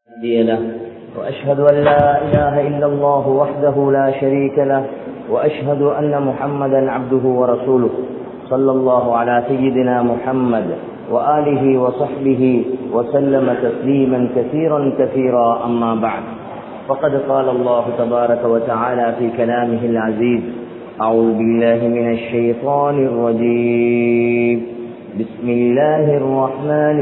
هادي له وأشهد أن لا إله إلا الله وحده لا شريك له وأشهد أن محمدا عبده ورسوله صلى الله على سيدنا محمد وآله وصحبه وسلم تسليما كثيرا كثيرا أما بعد فقد قال الله تبارك وتعالى في كلامه العزيز أعوذ بالله من الشيطان الرجيم بسم الله الرحمن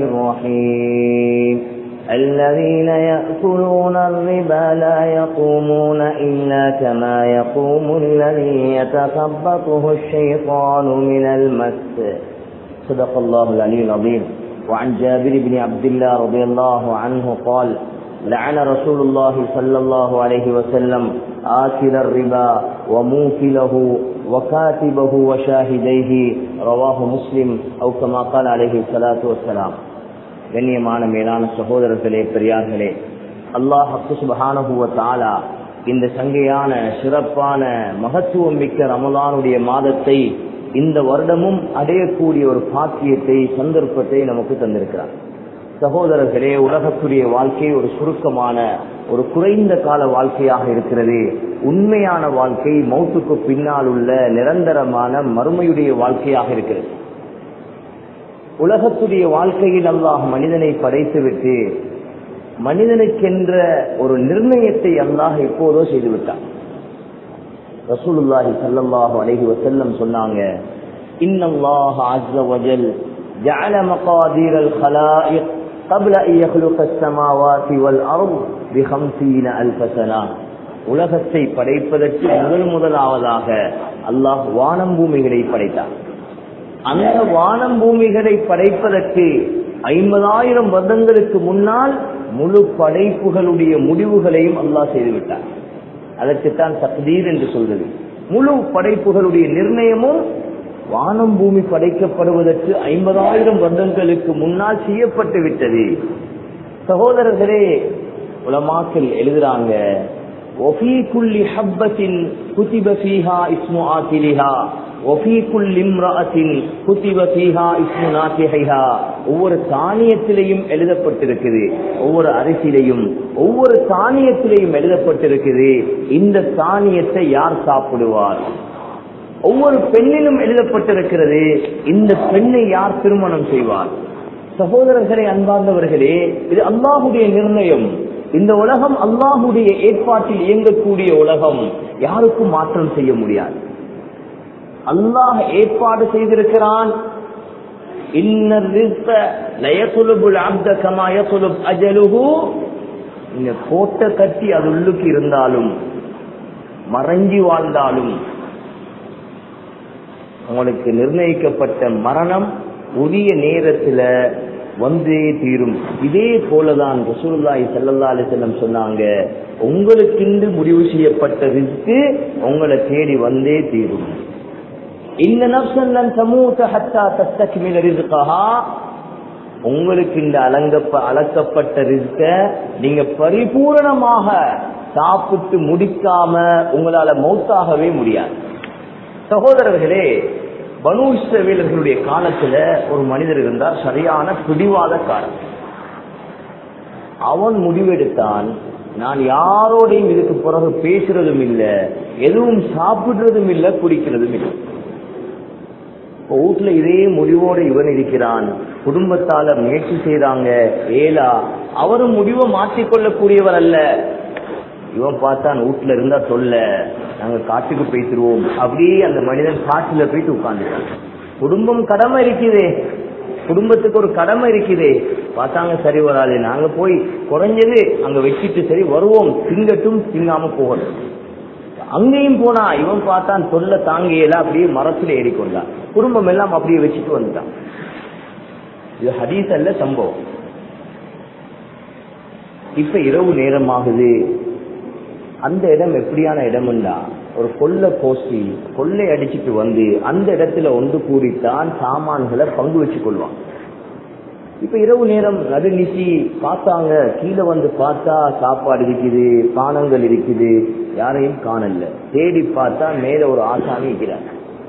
الرحيم الذين يأكلون الربا لا يقومون إلا كما يقوم الذي يتخبطه الشيطان من المس صدق الله العلي العظيم وعن جابر بن عبد الله رضي الله عنه قال لعن رسول الله صلى الله عليه وسلم آكل الربا وموكله وكاتبه وشاهديه رواه مسلم أو كما قال عليه الصلاة والسلام கண்ணியமான மேலான சகோதரர்களே பெரியார்களே அல்லாஹ் சுபஹானஹுவ தாலா இந்த சங்கையான சிறப்பான மகத்துவம் மிக்க ரமலானுடைய மாதத்தை இந்த வருடமும் அடையக்கூடிய ஒரு பாக்கியத்தை சந்தர்ப்பத்தை நமக்கு தந்திருக்கிறார் சகோதரர்களே உலகத்துடைய வாழ்க்கை ஒரு சுருக்கமான ஒரு குறைந்த கால வாழ்க்கையாக இருக்கிறது உண்மையான வாழ்க்கை மௌத்துக்கு பின்னால் உள்ள நிரந்தரமான மறுமையுடைய வாழ்க்கையாக இருக்கிறது உலகத்துடைய வாழ்க்கையில் அல்லாஹ் மனிதனை படைத்துவிட்டு மனிதனுக்கென்ற ஒரு நிர்ணயத்தை அல்லாஹ் எப்போதோ செய்துவிட்டான் ரசூலுல்லாஹி சல்லல்லாஹு அலைஹி வஸல்லம் சொன்னாங்க இன்னல்லாஹ அஸ்ஸ வஜல் ஜஅல மகாதீர் அல் خلائق قبل ان يخلق السماوات والارض ب 50 الف سنه உலகத்தை படைப்பதற்கு முதல் முதலாவதாக அல்லாஹ் வானம் பூமிகளை படைத்தான் அந்த வானம் பூமிகளை படைப்பதற்கு ஐம்பதாயிரம் வருடங்களுக்கு முன்னால் முழு படைப்புகளுடைய முடிவுகளையும் அல்லாஹ் செய்துவிட்டார் அதற்குத்தான் தக்தீர் என்று சொல்றது முழு படைப்புகளுடைய நிர்ணயமும் வானம் பூமி படைக்கப்படுவதற்கு ஐம்பதாயிரம் வருடங்களுக்கு முன்னால் செய்யப்பட்டு விட்டது சகோதரர்களே உலமாக்கள் எழுதுறாங்க وفي كل حبة كتب فيها اسم آكلها وفي كل امرأة كتب فيها اسم ناكحها ஒவ்வொரு தானியத்திலையும் எழுதப்பட்டிருக்குது ஒவ்வொரு அரிசியிலையும் ஒவ்வொரு தானியத்திலையும் எழுதப்பட்டிருக்குது இந்த தானியத்தை யார் சாப்பிடுவார் ஒவ்வொரு பெண்ணிலும் எழுதப்பட்டிருக்கிறது இந்த பெண்ணை யார் திருமணம் செய்வார் சகோதரர்களே அன்பார்ந்தவர்களே இது அல்லாஹுடைய நிர்ணயம் இந்த உலகம் அல்லாஹுடைய ஏற்பாட்டில் இயங்கக்கூடிய உலகம் யாருக்கும் மாற்றம் செய்ய முடியாது அல்லாஹ் ஏற்பாடு செய்திருக்கிறான் கோட்ட கட்டி அது உள்ளுக்கு இருந்தாலும் மறைஞ்சி வாழ்ந்தாலும் உங்களுக்கு நிர்ணயிக்கப்பட்ட மரணம் உரிய நேரத்துல வந்தே தீரும் இதே போலதான் ரசூலுல்லாஹி ஸல்லல்லாஹு அலைஹி வஸல்லம் சொன்னாங்க உங்களுக்கென்று முடிவு செய்யப்பட்ட ரிஸ்க் உங்களை தேடி வந்தே தீரும் இந்த நப்சன் லன் தமூத ஹத்தா தஸ்தக்மில ரிஸ்கஹா உங்களுக்கு இந்த அலங்கப்ப அளக்கப்பட்ட ரிஸ்க நீங்க பரிபூரணமாக சாப்பிட்டு முடிக்காம உங்களால மௌத்தாகவே முடியாது சகோதரர்களே பனு இஸ்ரவேலர்களுடைய காலத்துல ஒரு மனிதர் இருந்தார் சரியான பிடிவாத காலம் அவன் முடிவெடுத்தான் நான் யாரோடையும் இதுக்கு பிறகு பேசுறதும் இல்லை எதுவும் சாப்பிடுறதும் இல்லை குடிக்கிறதும் இல்லை வீட்டுல இதே முடிவோடு இவன் இருக்கிறான் குடும்பத்தால முயற்சி செய்தாங்க ஏலா அவரும் முடிவை மாற்றிக்கொள்ளக்கூடியவர் அல்ல இவன் பார்த்தான் வீட்டுல இருந்தா சொல்ல நாங்க காட்டுக்கு போய்த்துருவோம் அப்படியே அந்த மனிதன் காட்டுல போயிட்டு உட்கார்ந்துட்டான் குடும்பம் கடமை இருக்குதே குடும்பத்துக்கு ஒரு கடமை இருக்குதே பார்த்தாங்க சரி வராது நாங்க போய் குறைஞ்சது அங்க வச்சுட்டு சரி வருவோம் திங்கட்டும் திங்காம போகணும் அங்கேயும் போனா இவன் பார்த்தான் சொல்ல தாங்கியல அப்படியே மரத்துல ஏறிக்கொண்டான் குடும்பம் எல்லாம் அப்படியே வச்சுட்டு வந்துட்டான் இது ஹதீஸ் அல்ல சம்பவம் இப்ப இரவு நேரமாகுது அந்த இடம் எப்படியான இடம்னா ஒரு கொள்ள கோஷ்டி கொள்ளை அடிச்சுட்டு வந்து அந்த இடத்துல ஒன்று கூடித்தான் சாமான்களை பங்கு வச்சு கொள்வான் இப்ப இரவு நேரம் நடுநிசி பார்த்தாங்க கீழே வந்து பார்த்தா சாப்பாடு இருக்குது பானங்கள் இருக்குது யாரையும் காணல தேடி பார்த்தா மேல ஒரு ஆசாமி இருக்கிறார்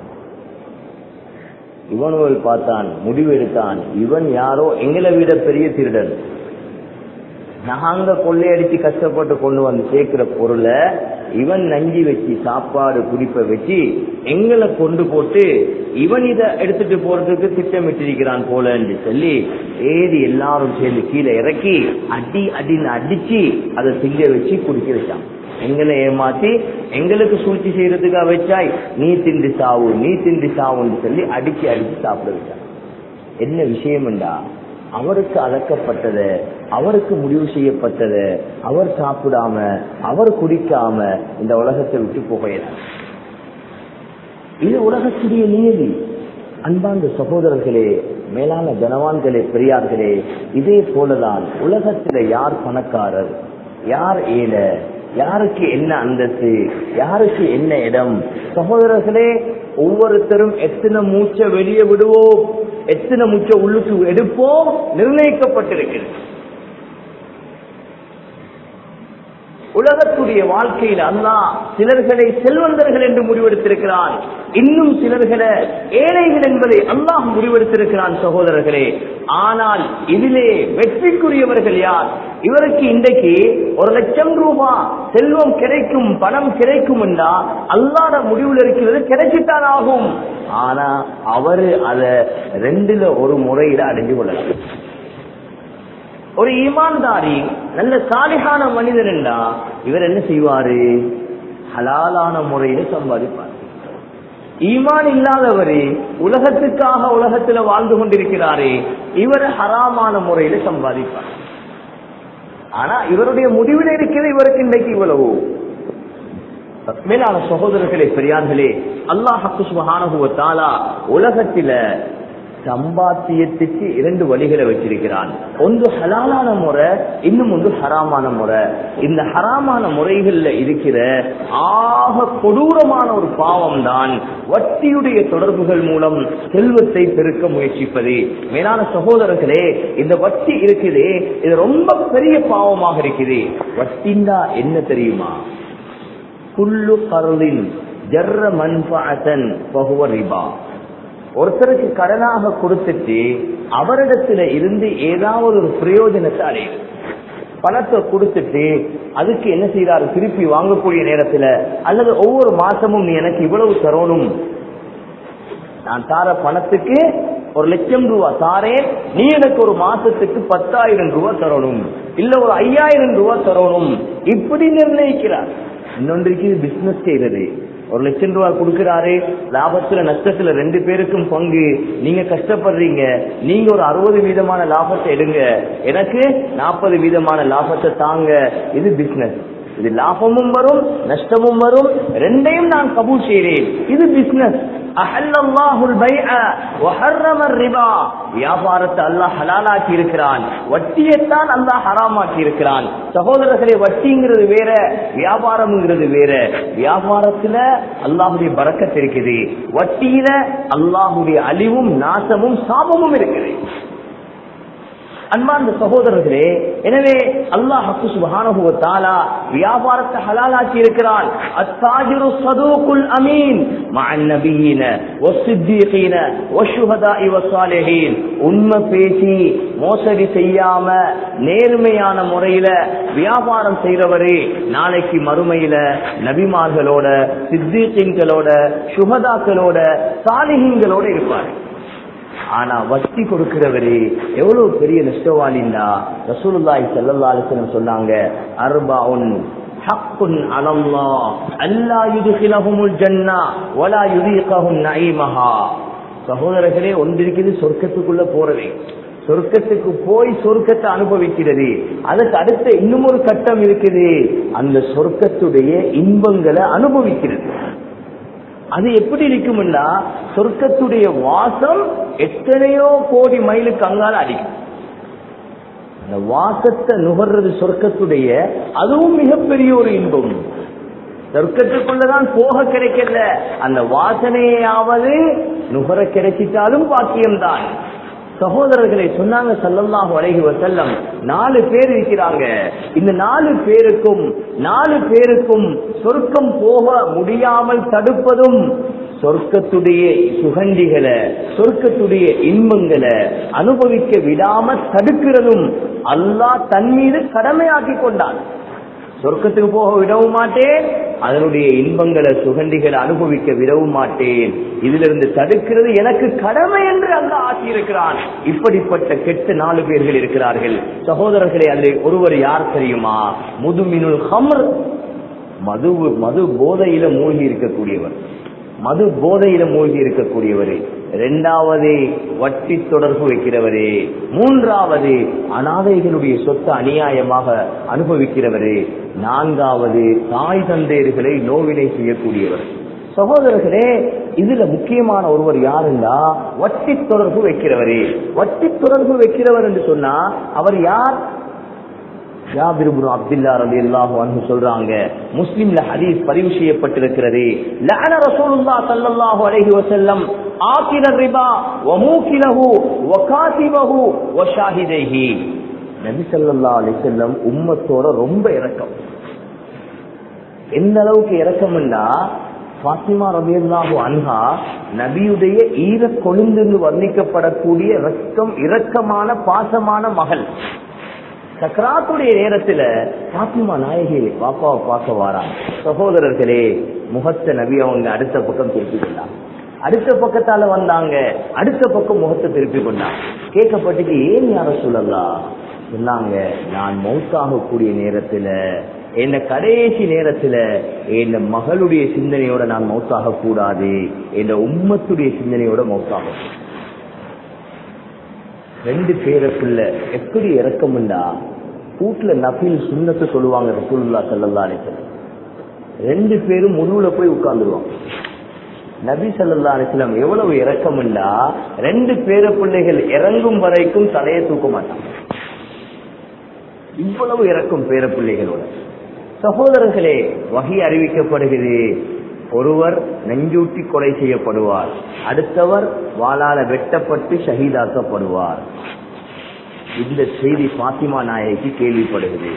இவனுவல் பார்த்தான் முடிவு எடுத்தான் இவன் யாரோ எங்களை விட பெரிய திருடன் நாங்க கொள்ளையடிச்சு கஷ்டப்பட்டு கொண்டு வந்து சேர்க்கிற பொருளை இவன் நஞ்சி வச்சு சாப்பாடு குடிப்ப வச்சு எங்களை கொண்டு போட்டு இவன் இதை எடுத்துட்டு போறதுக்கு திட்டமிட்டிருக்கிறான் போலன்னு சொல்லி ஏறி எல்லாரும் சேர்ந்து கீழே இறக்கி அடி அடின்னு அடிச்சு அதை திங்க வச்சு குடிக்க வச்சான் எங்களை ஏமாத்தி எங்களுக்கு சூழ்ச்சி செய்யறதுக்காக வச்சாய் நீ திண்டு சாவு நீ திண்டு சாவுன்னு சொல்லி அடிச்சு அடிச்சு சாப்பிட வச்சான் என்ன விஷயம்டா அவருக்கு அளக்கப்பட்டத அவருக்கு முடிவு செய்யப்பட்டத அவர் சாப்பிடாம அவர் குடிக்காம இந்த உலகத்தை விட்டு போகிறார் இது உலகத்துடைய நியதி அன்பார்ந்த சகோதரர்களே மேலான கனவான்களே பெரியார்களே இதே போலதான் உலகத்துல யார் பணக்காரர் யார் ஏழை யாருக்கு என்ன அந்தஸ்து யாருக்கு என்ன இடம் சகோதரர்களே ஒவ்வொருத்தரும் எத்தனை மூச்சை வெளியே விடுவோம் எத்தனை மூச்சை உள்ளுக்கு எடுப்போம் நிர்ணயிக்கப்பட்டிருக்கிறது உலகத்துடைய வாழ்க்கையில் அல்லாஹ் சிலர்களை செல்வந்தர்கள் என்று முடிவெடுத்திருக்கிறான் இன்னும் சிலர்களை ஏழைகள் என்பதை அல்லாஹ் முடிவெடுத்திருக்கிறான் சகோதரர்களே ஆனால் இதிலே வெற்றிக்குரியவர்கள் யார் இவருக்கு இன்றைக்கு ஒரு லட்சம் ரூபாய் செல்வம் கிடைக்கும் பணம் கிடைக்கும் என்றா அல்லாத முடிவில் இருக்கிறது கிடைச்சித்தான் ஆகும் ஆனா அவரு அத ரெண்டுல ஒரு முறையில அடைஞ்சு கொள்ளலாம் ஒரு ஈமான்தாரி நல்ல சாலிகான மனிதன் என்றா இவர் என்ன செய்வாரு ஹலாலான முறையில சம்பாதிப்பார் ஈமான் இல்லாதவரு உலகத்துக்காக உலகத்துல வாழ்ந்து கொண்டிருக்கிறாரே இவர் ஹராமான முறையில சம்பாதிப்பார் ஆனா இவருடைய முடிவில் இருக்கிறது இவருக்கு இன்றைக்கு இவ்வளவு மேலான சகோதரர்களே பெரியார்களே அல்லாஹு சுபஹானஹுவத்தாலா உலகத்தில சம்பாத்தியத்துக்கு இரண்டு வழிகளை வச்சிருக்கிறான் ஒன்று ஹலாலான முறை இன்னும் ஒன்று ஹராமான முறை இந்த ஹராமான முறைகள்ல இருக்கிற ஆக கொடூரமான ஒரு பாவம் தான் வட்டியுடைய தொடர்புகள் மூலம் செல்வத்தை பெருக்க முயற்சிப்பது மேலான சகோதரர்களே இந்த வட்டி இருக்குதே இது ரொம்ப பெரிய பாவமாக இருக்குது வட்டிந்தா என்ன தெரியுமா குல்லு கருளின் ஜர்ர மன்பாத்தன் பகுவ ரிபா ஒருத்தருக்கு கடனாக கொடுத்துட்டு அவரிடத்துல இருந்து ஏதாவது ஒரு பிரயோஜனத்தை அடையும் பணத்தை கொடுத்துட்டு அதுக்கு என்ன செய்யறாரு திருப்பி வாங்கக்கூடிய நேரத்துல அல்லது ஒவ்வொரு மாசமும் நீ எனக்கு இவ்வளவு தரணும் நான் தார பணத்துக்கு ஒரு லட்சம் ரூபாய் தாரேன் நீ எனக்கு ஒரு மாசத்துக்கு பத்தாயிரம் ரூபாய் தரணும் இல்ல ஒரு ஐயாயிரம் ரூபாய் தரணும் இப்படி நிர்ணயிக்கிறார் இன்னொன்றைக்கு பிசினஸ் செய்யறது ஒரு லட்சம் ரூபாய் கொடுக்கிறாரு லாபத்துல நஷ்டத்துல ரெண்டு பேருக்கும் பங்கு நீங்க கஷ்டப்படுறீங்க நீங்க ஒரு அறுபது வீதமான லாபத்தை எடுங்க எனக்கு நாற்பது வீதமான லாபத்தை தாங்க இது பிசினஸ் இது லாபமும் வரும் நஷ்டமும் வரும் ரெண்டையும் நான் கபூல் செய்கிறேன் இது பிசினஸ் வியாபாரத்தை அல்லாஹ் ஹலாலாக்கி இருக்கிறான் வட்டியைத்தான் அல்லாஹ் ஹராமாக்கி இருக்கிறான் சகோதரர்களே வட்டிங்கிறது வேற வியாபாரம்ங்கிறது வேற வியாபாரத்துல அல்லாஹுடைய பறக்கத்து இருக்குது வட்டியில அல்லாஹுடைய அழிவும் நாசமும் சாபமும் இருக்குது அன்பார்ந்த சகோதரர்களே எனவே அல்லாஹ் சுபஹானஹு தாலா வியாபாரத்தை ஹலாலாக்கி இருக்கிறான் அத்தாஜிரு சதூகுல் அமீன் மஅன் நபியின வஸ்ஸித்தீகீன வஷ்ஷுஹதாஇ வஸ்ஸாலிஹீன் உண்மை பேசி மோசடி செய்யாம நேர்மையான முறையில வியாபாரம் செய்யறவரே நாளைக்கு மறுமையில நபிமார்களோட சித்தீகீன்களோட சுகதாக்களோட சாலிஹீன்களோட இருப்பார் ஆனா வட்டி கொடுக்கிறவரு எவ்வளவு பெரிய நஷ்டவாளின்னா ரசூலுல்லாஹி ஸல்லல்லாஹு அலைஹி வஸல்லம் சொன்னாங்க அர்பஉன் ஹக்குன் அலல்லாஹ் அல்லா யுத்கிலஹுமுல் ஜன்னah வலா யுதீகஹும் நஈமஹா சகோதரர்களே ஒன்றிருக்கிறது சொர்க்கத்துக்குள்ள போறதே சொர்க்கத்துக்கு போய் சொர்க்கத்தை அனுபவிக்கிறது அதுக்கு அடுத்த இன்னும் ஒரு கட்டம் இருக்குது அந்த சொர்க்கத்துடைய இன்பங்களை அனுபவிக்கிறது அது எப்படி இருக்கும்னா சொர்க்கத்துடைய வாசம் எத்தனையோ கோடி மைலுக்கு அங்கால அடிக்கும் அந்த வாசத்தை நுகர்றது சொர்க்கத்துடைய அதுவும் மிகப்பெரிய ஒரு இன்பம் சொர்க்கத்துக்குள்ளதான் போக கிடைக்கல அந்த வாசனையாவது நுகர கிடைச்சிட்டாலும் பாக்கியம்தான் சகோதரர்களை சொன்னாங்க சல்லல்லாஹு அலைஹி வஸல்லம் நாலு பேர் இருக்கிறாங்க இந்த நாலு பேருக்கும் நாலு பேருக்கும் சொர்க்கம் போக முடியாமல் தடுப்பதும் சொர்க்கத்துடைய சுகண்டிகளை சொர்க்கத்துடைய இன்பங்களை அனுபவிக்க விடாம தடுக்கிறதும் அல்லாஹ் தன் மீது கடமையாக்கி கொண்டான் சொர்க்கத்துக்கு போக விடவும் மாட்டேன் அதனுடைய இன்பங்களை சுகண்டிகளை அனுபவிக்க விடவும் மாட்டேன் இதிலிருந்து தடுக்கிறது எனக்கு கடமை என்று அல்ல ஆக்கியிருக்கிறான் இப்படிப்பட்ட கெட்ட நாலு பேர்கள் இருக்கிறார்கள் சகோதரர்களே அதில் ஒருவர் யார் தெரியுமா முதுமினுல் ஹம்ர் மது மது போதையில மூழ்கி இருக்கக்கூடியவர் மது போதையில மூழ்கி இருக்கக்கூடியவர் இரண்டாவது வட்டி தொடர்பு வைக்கிறவரே மூன்றாவது அனாதைகளுடைய சொத்து அநியாயமாக அனுபவிக்கிறவரே நான்காவது தாய் தந்தையர்களை நோவினை செய்யக்கூடியவர் சகோதரர்களே இதுல முக்கியமான ஒருவர் யாருண்டா வட்டி தொடர்பு வைக்கிறவரே வட்டி தொடர்பு வைக்கிறவர் என்று சொன்னா அவர் யார் ஜாபிர் இப்னு அப்துல்லா ரலியல்லாஹு அன்ஹு சொல்றாங்க முஸ்லிம்ல ஹதீஸ் பதிவு செய்யப்பட்டிருக்கிறது லஅன ரசூலுல்லாஹ் ஸல்லல்லாஹு அலைஹி வஸல்லம் ஆகில ரிபா வ மூகிலஹு வ காதிபஹு வ ஷாஹிதைஹி நபி ஸல்லல்லாஹு அலைஹி வஸல்லம் உம்மத்தோட ரொம்ப இரக்கம் எந்த அளவுக்கு இரக்கம்னா பாத்திமா ரபியல்லாஹு அன்ஹா நபியுடைய ஈர கொழுந்து வர்ணிக்கப்படக்கூடிய இரக்கம் இரக்கமான பாசமான மகள் சக்கராத்துடைய நேரத்துல பாத்திமா நாயகி பாப்பாவை பார்க்க வாராங்க சகோதரர்களே முகத்தை நபி அவங்க அடுத்த பக்கம் திருப்பி கொண்டாங்க அடுத்த பக்கத்தால வந்தாங்க அடுத்த பக்கம் முகத்தை திருப்பி கொண்டாங்க கேட்கப்பட்டுக்கு ஏன் யார சொல்லலாம் சொன்னாங்க நான் மௌத்தாகக்கூடிய நேரத்துல என்ன கடைசி நேரத்துல என் மகளுடைய சிந்தனையோட நான் மௌத்தாக கூடாது என் உம்மத்துடைய சிந்தனையோட மௌத்தாகும் ரெண்டு பேருக்குள்ள எப்படி இறக்கமுண்டா வீட்டுல நபில் சுண்ணத்தை சொல்லுவாங்க ரசூலுல்லா சல்லல்லா அலிசல்லம் ரெண்டு பேரும் முழுவுல போய் உட்கார்ந்துருவாங்க நபி சல்லல்லா அலிஸ்லாம் எவ்வளவு இறக்கமுண்டா ரெண்டு பேர பிள்ளைகள் இறங்கும் வரைக்கும் தலையை தூக்க மாட்டாங்க இவ்வளவு இறக்கும் பேர பிள்ளைகளோட சகோதரர்களே வகை அறிவிக்கப்படுகிறது ஒருவர் நெஞ்சூட்டி கொலை செய்யப்படுவார் அடுத்தவர் வாளால வெட்டப்பட்டு ஷஹீதாக்கப்படுவார் இந்த செய்தி பாத்திமா நாயகி கேள்விப்படுகிறது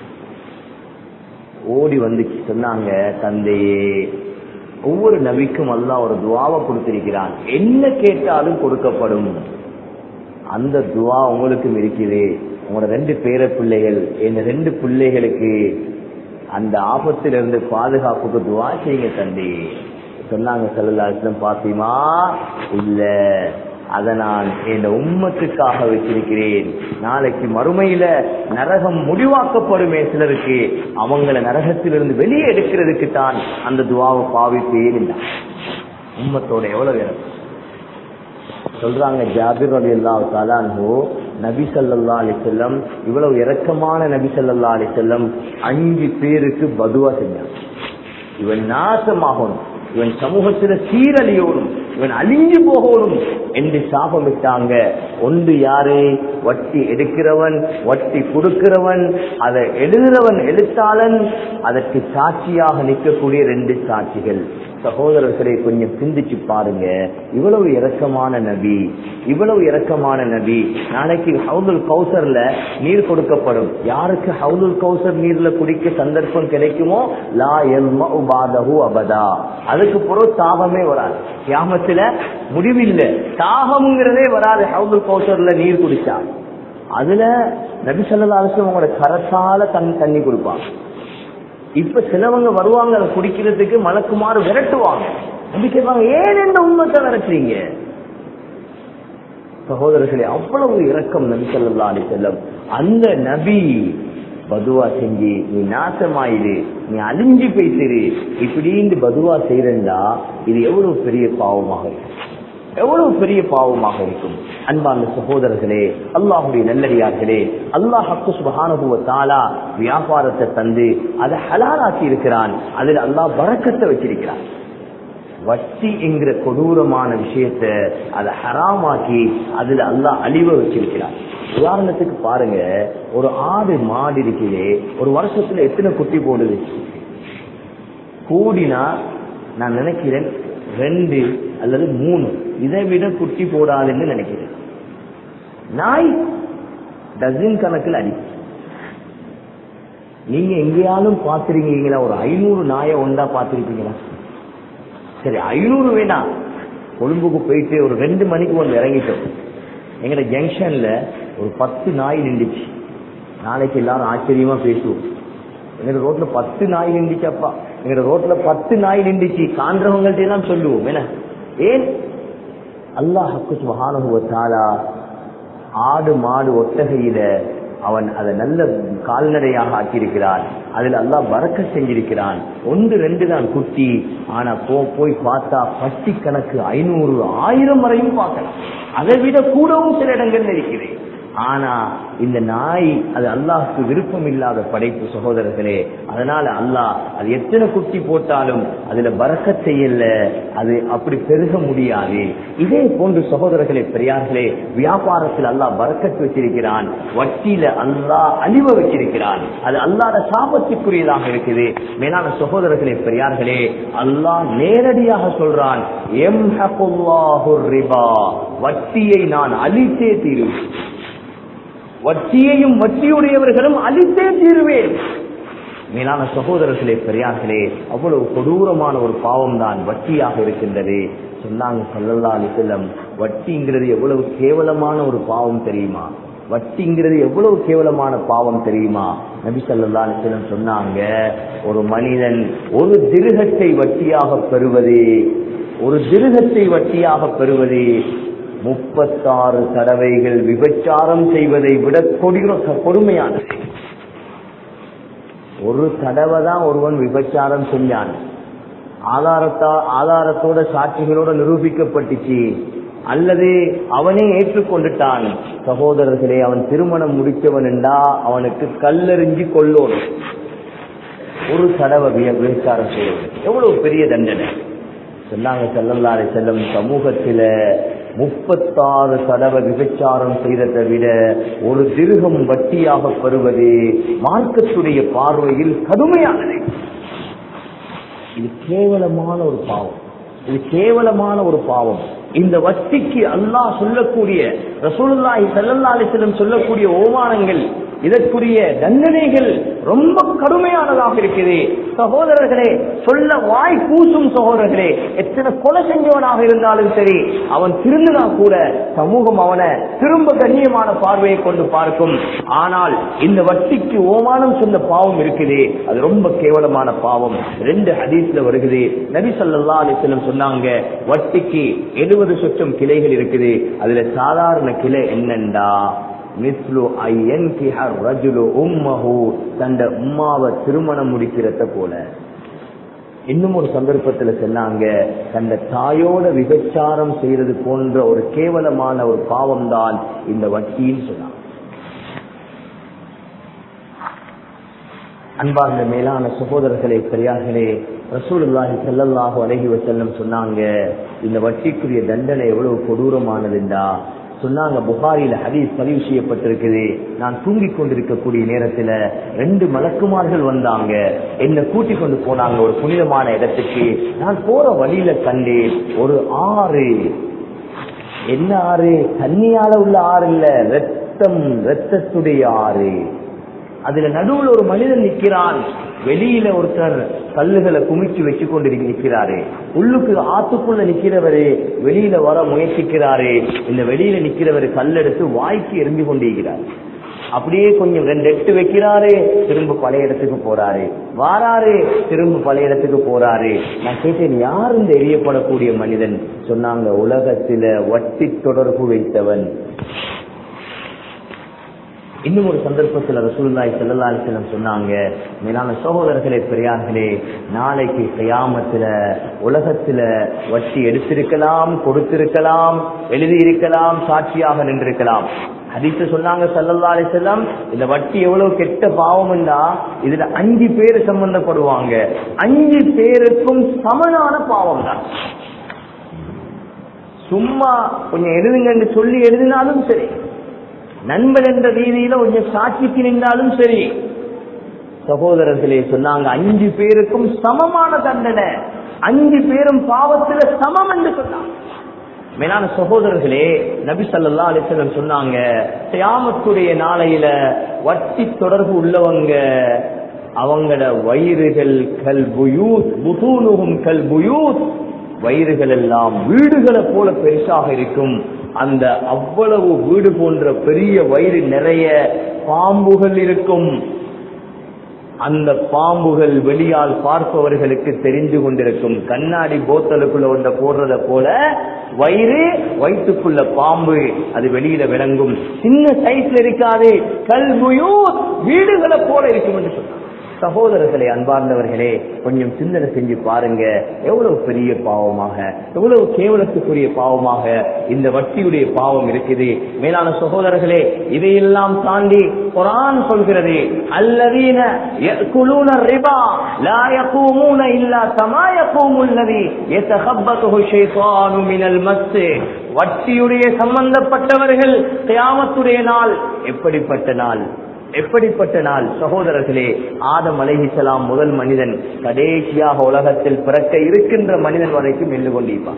ஓடி வந்து சொன்னாங்க தந்தையே ஒவ்வொரு நபிக்கும் அல்லாஹ் ஒரு துவாவை கொடுத்திருக்கிறான் என்ன கேட்டாலும் கொடுக்கப்படும் அந்த துவா உங்களுக்கும் இருக்குது உங்களோட ரெண்டு பேர பிள்ளைகள் என் ரெண்டு பிள்ளைகளுக்கு அந்த ஆபத்திலிருந்து பாதுகாப்புக்கு துவா செய்யுங்க தம்பி சொன்னாங்க செல்லலாசிடம் பாத்திமா இல்ல அதை நான் என் உம்மத்துக்காக வச்சிருக்கிறேன் நாளைக்கு மறுமையில நரகம் முடிவாக்கப்படுமே சிலருக்கு அவங்கள நரகத்திலிருந்து வெளியே எடுக்கிறதுக்கு தான் அந்த துவாவை பாவிப்பேன் என்றான். உம்மத்தோட எவ்வளவு இறக்கம் சொல்றாங்க ஜாபிர் அலி அல்லா தாலான்ஹோ நபி சல்லா அலி செல்லம் இவ்வளவு இரக்கமான நபி சல்லா அலி செல்லம் அஞ்சு பேருக்கு பதுவா செஞ்சாங்க இவன் நாசமாகணும் இவன் சமூகத்துல சீரழியோடும் இவன் அழிஞ்சு போகணும் என்று சாபமிட்டாங்க ஒன்று யாரு வட்டி எடுக்கிறவன் வட்டி கொடுக்கிறவன் அதை எழுதுறவன் எழுத்தாளன் அதற்கு சாட்சியாக நிற்கக்கூடிய ரெண்டு சாட்சிகள் சகோதரர்களை கொஞ்சம் சிந்திச்சு பாருங்க இவ்வளவு இரக்கமான நபி இவ்வளவு இரக்கமான நபி நாளைக்கு ஹவுதுல் கௌசர்ல நீர் கொடுக்கப்படும் யாருக்கு ஹவுதுல் கௌசர் நீர்ல குடிக்க சந்தர்ப்பம் கிடைக்குமோ லா எல்மு பாதஹு அபதா அதுக்கு பிறகு தாகமே வராது கியாமத்துல முடிவில்லை தாகம்ங்கிறதே வராது ஹவுதுல் கௌசர்ல நீர் குடிச்சா அதுல நபி சொல்லா அலிஸ்லம் உங்களோட கரத்தால தண்ணி தண்ணி கொடுப்பாங்க இப்ப சிலவங்க வருவாங்க அதை குடிக்கிறதுக்கு மலக்குமாறு விரட்டுவாங்க அப்படி கேட்பாங்க ஏன் இந்த உண்மத்தை விரட்டுறீங்க சகோதரர்களே அவ்வளவு இரக்கம் நபி சொல்லா அலி செல்லம் அந்த நபி பதுவா செஞ்சு நீ நாசமாயிரு நீ அழிஞ்சு பேசிரு இப்படின்னு பதுவா செய்யறா இது எவ்வளவு பெரிய பாவமாக இருக்கும் எவ்வளவு பெரிய பாவமாக இருக்கும் அன்பார்ந்த சகோதரர்களே அல்லாஹுடைய நல்லடியார்களே அல்லாஹ் ஹக்கு சுபஹானுபவ தாலா வியாபாரத்தை தந்து அதை ஹலாலாக்கி இருக்கிறான் அதில் அல்லாஹ் வரக்கத்தை வச்சிருக்கிறான் வட்டி என்கிற கொடூரமான விஷயத்தை அதை ஹராமாக்கி அதுல அல்லாஹ் அழிவ வச்சிருக்கிறான் உதாரணத்துக்கு பாருங்க ஒரு ஆடு மாடு இருக்குதே ஒரு வருஷத்துல எத்தனை குட்டி போடுது கூடினா நான் நினைக்கிறேன் ரெண்டு அல்லது மூணு இதை விட குட்டி போடாதுன்னு நினைக்கிறேன் நாய் டசன் கணக்கில் அடி நீங்க எங்கேயாலும் பார்த்திருக்கீங்களா ஒரு ஐநூறு நாயை ஒன்றா பார்த்திருப்பீங்களா சரி ஐநூறு வேணாம் கொழும்புக்கு போயிட்டு ஒரு ரெண்டு மணிக்கு வந்து இறங்கிட்டோம் எங்கட ஜங்ஷன்ல ஒரு பத்து நாய் நின்றுச்சு நாளைக்கு எல்லாரும் ஆச்சரியமா பேசுவோம் எங்க ரோட்ல பத்து நாய் நின்றுச்சு அப்பா எங்க ரோட்ல பத்து நாய் நின்றுச்சு காண்றவங்கள்ட்ட எல்லாம் சொல்லுவோம் என்ன ஏன் அல்லாஹுக்கு சுபஹானுவத்தாலா ஆடு மாடு ஒட்டகையில அவன் அதை நல்ல கால்நடையாக ஆக்கியிருக்கிறான் அதில் அல்லாஹ் வரக்க செஞ்சிருக்கிறான் ஒன்று ரெண்டு தான் குட்டி ஆனா போ போய் பார்த்தா பட்டி கணக்கு ஐநூறு ஆயிரம் வரையும் பார்க்கலாம் அதை விட கூடவும் சில இடங்கள்ல இருக்கிறேன் ஆனா இந்த நாய் அது அல்லாஹ்க்கு விருப்பம் இல்லாத படைப்பு சகோதரர்களே அதனால அல்லாஹ் அது எத்தனை குட்டி போட்டாலும் அதுல பறக்க செய்யல அது அப்படி பெருக முடியாது இதே போன்று சகோதரர்களே பெரியார்களே வியாபாரத்தில் அல்லாஹ் பறக்கத்து வச்சிருக்கிறான் வட்டியில அல்லாஹ் அழிவ வச்சிருக்கிறான் அது அல்லாத சாபத்துக்குரியதாக இருக்குது மேலான சகோதரர்களே பெரியார்களே அல்லாஹ் நேரடியாக சொல்றான் எம் ரிபா வட்டியை நான் அழித்தே தீருவேன் வட்டியையும் வட்டியுடையவர்களும் அழித்தே தீருவேன் மேலான சகோதரர்களே பெரியார்களே அவ்வளவு கொடூரமான ஒரு பாவம் தான் வட்டியாக இருக்கின்றது சொன்னாங்க சொல்லல்லா அலிசல்லம் வட்டிங்கிறது எவ்வளவு கேவலமான ஒரு பாவம் தெரியுமா வட்டிங்கிறது எவ்வளவு கேவலமான பாவம் தெரியுமா நபி சொல்லல்லா அலிசல்லம் சொன்னாங்க ஒரு மனிதன் ஒரு திருகத்தை வட்டியாக பெறுவது ஒரு திருகத்தை வட்டியாக பெறுவது முப்பத்தாறு தடவைகள் விபச்சாரம் செய்வதை விட கொடிய கொடுமையானது ஒரு தடவை தான் ஒருவன் விபச்சாரம் செஞ்சான் ஆதாரத்தா ஆதாரத்தோட சாட்சிகளோட நிரூபிக்கப்பட்டுச்சு அல்லது அவனே ஏற்றுக்கொண்டுட்டான் சகோதரர்களே அவன் திருமணம் முடித்தவன் என்றா அவனுக்கு கல்லெறிஞ்சு கொள்ளோடும் ஒரு தடவை விபச்சாரம் செய்வது எவ்வளவு பெரிய தண்டனை சொன்னாங்க செல்லல்லாரை செல்லும் சமூகத்தில முப்பத்தாறு தடவை விபச்சாரம் செய்ததை விட ஒரு திருகம் வட்டியாக பெறுவது மார்க்கத்துடைய பார்வையில் கடுமையானது இது கேவலமான ஒரு பாவம் இது கேவலமான ஒரு பாவம் இந்த வட்டிக்கு அல்லாஹ் சொல்லக்கூடிய ரசூலுல்லாஹி ஸல்லல்லாஹு அலைஹி வஸல்லம் சொல்லக்கூடிய ஓமானங்கள் இதற்குரிய தண்டனைகள் ரொம்ப கடுமையானதாக இருக்குது சகோதரர்களே சொல்ல வாய் பூசும் சகோதரர்களே எத்தனை கொலை செஞ்சவனாக இருந்தாலும் சரி அவன் திருந்தினா கூட சமூகம் அவனை திரும்ப கண்ணியமான பார்வையை கொண்டு பார்க்கும் ஆனால் இந்த வட்டிக்கு ஓமானம் சொன்ன பாவம் இருக்குது அது ரொம்ப கேவலமான பாவம் ரெண்டு ஹதீஸ்ல வருகிறது நபி ஸல்லல்லாஹு அலைஹி வஸல்லம் சொன்னாங்க வட்டிக்கு எழுபது சொச்சம் கிளைகள் இருக்குது அதுல சாதாரண கிளை என்னண்டா மிஸ்லு ஐயன் கிஹர் ரஜுலு உம்மஹு தந்த உம்மாவை திருமணம் முடிக்கிறத போல இன்னும் ஒரு சந்தர்ப்பத்துல சொன்னாங்க தந்த தாயோட விபச்சாரம் செய்யறது போன்ற ஒரு கேவலமான ஒரு பாவம் தான் இந்த வட்டின்னு சொன்னாங்க அன்பார்ந்த மேலான சகோதரர்களே பெரியார்களே ரசூலுல்லாஹி ஸல்லல்லாஹு அலைஹி வஸல்லம் சொன்னாங்க இந்த வட்டிக்குரிய தண்டனை எவ்வளவு கொடூரமானதுண்டா சொன்னாங்க புகாரில ஹதீஸ் பதிவு செய்யப்பட்டிருக்குது நான் தூங்கிக் கொண்டிருக்கக்கூடிய நேரத்துல ரெண்டு மலக்குமார்கள் வந்தாங்க என்ன கூட்டிக் கொண்டு போனாங்க ஒரு புனிதமான இடத்துக்கு நான் போற வழியில கண்டேன் ஒரு ஆறு என்ன ஆறு தண்ணியால உள்ள ஆறு இல்ல ரத்தம் ரத்தத்துடைய ஆறு அதுல நடுவுல ஒரு மனிதன் நிக்கிறான் வெளியில ஒருத்தர் கல்லுகளை குமிச்சு வச்சு கொண்டு நிக்கிறாரு உள்ளுக்கு ஆத்துக்குள்ள நிக்கிறவரு வெளியில வர முயற்சிக்கிறாரு இந்த வெளியில நிக்கிறவரு கல்லெடுத்து வாய்க்கு எரிஞ்சு கொண்டிருக்கிறார் அப்படியே கொஞ்சம் ரெண்டு எட்டு வைக்கிறாரு திரும்ப பழைய இடத்துக்கு போறாரு வாராரு திரும்ப பழைய இடத்துக்கு போறாரு நான் கேட்டேன் யார் இந்த எரியப்படக்கூடிய மனிதன் சொன்னாங்க உலகத்தில வட்டி தொடர்பு வைத்தவன் இன்னும் ஒரு சந்தர்ப்பத்தில் ரசூலுல்லாஹி ஸல்லல்லாஹு அலைஹி வஸல்லம் சொன்னாங்க மேலான சகோதரர்களே பெரியார்களே நாளைக்கு கியாமத்துல உலகத்துல வட்டி எடுத்திருக்கலாம் கொடுத்திருக்கலாம் எழுதியிருக்கலாம் சாட்சியாக நின்றிருக்கலாம் ஹதீஸ் சொன்னாங்க ஸல்லல்லாஹு அலைஹி வஸல்லம் இந்த வட்டி எவ்வளவு கெட்ட பாவம்னா இதுல அஞ்சு பேர் சம்பந்தப்படுவாங்க அஞ்சு பேருக்கும் சமனான பாவம் தான் சும்மா கொஞ்சம் எழுதுங்கன்னு சொல்லி எழுதினாலும் சரி நண்பன் என்ற ரீதியில கொஞ்சம் சாட்சிக்கு நின்றாலும் சரி சகோதரர்களே சொன்னாங்க அஞ்சு பேருக்கும் சமமான தண்டனை அஞ்சு பேரும் பாவத்துல சமம் என்று சொன்னாங்க மேலான சகோதரர்களே நபி சல்லா அலிசல்லம் சொன்னாங்க தியாமத்துடைய நாளையில வட்டி தொடர்பு உள்ளவங்க அவங்களோட வயிறுகள் கல் புயூத் புதூனுகும் கல் புயூத் வயிறுகள் எல்லாம் வீடுகளை போல பெருசாக இருக்கும் அந்த அவ்வளவு வீடு போன்ற பெரிய வயிறு நிறைய பாம்புகள் இருக்கும் அந்த பாம்புகள் வெளியால் பார்ப்பவர்களுக்கு தெரிந்து கொண்டிருக்கும் கண்ணாடி போத்தலுக்குள்ள ஒன்ற போடுறத போல வயிறு வயிற்றுக்குள்ள பாம்பு அது வெளியில விளங்கும் சின்ன சைஸ்ல இருக்காது கல்முயோ வீடுகளை போல இருக்கும் என்று சொன்னார் சகோதரர்களே அன்பார்ந்தவர்களே கொஞ்சம் சிந்தனை செஞ்சு பாருங்க எவ்வளவு பெரிய பாவமாக எவ்வளவு கேவலத்துக்குரிய பாவமாக இந்த வட்டியுடைய பாவம் இருக்குது மேலான சகோதரர்களே இதையெல்லாம் தாண்டி குரான் சொல்கிறது அல்லதீன يأكلون الربا لا يقومون إلا كما يقوم الذي يتخبطه الشيطان من المس வட்டியுடைய சம்பந்தப்பட்டவர்கள் கியாமத்துடைய நாள் எப்படிப்பட்ட நாள் எப்படிப்பட்ட நாள் சகோதரர்களே ஆதம் அலைஹிசலாம் முதல் மனிதன் கடைசியாக உலகத்தில் பிறக்க இருக்கின்ற மனிதன் வரைக்கும் எள்ளு கொண்டிருப்பான்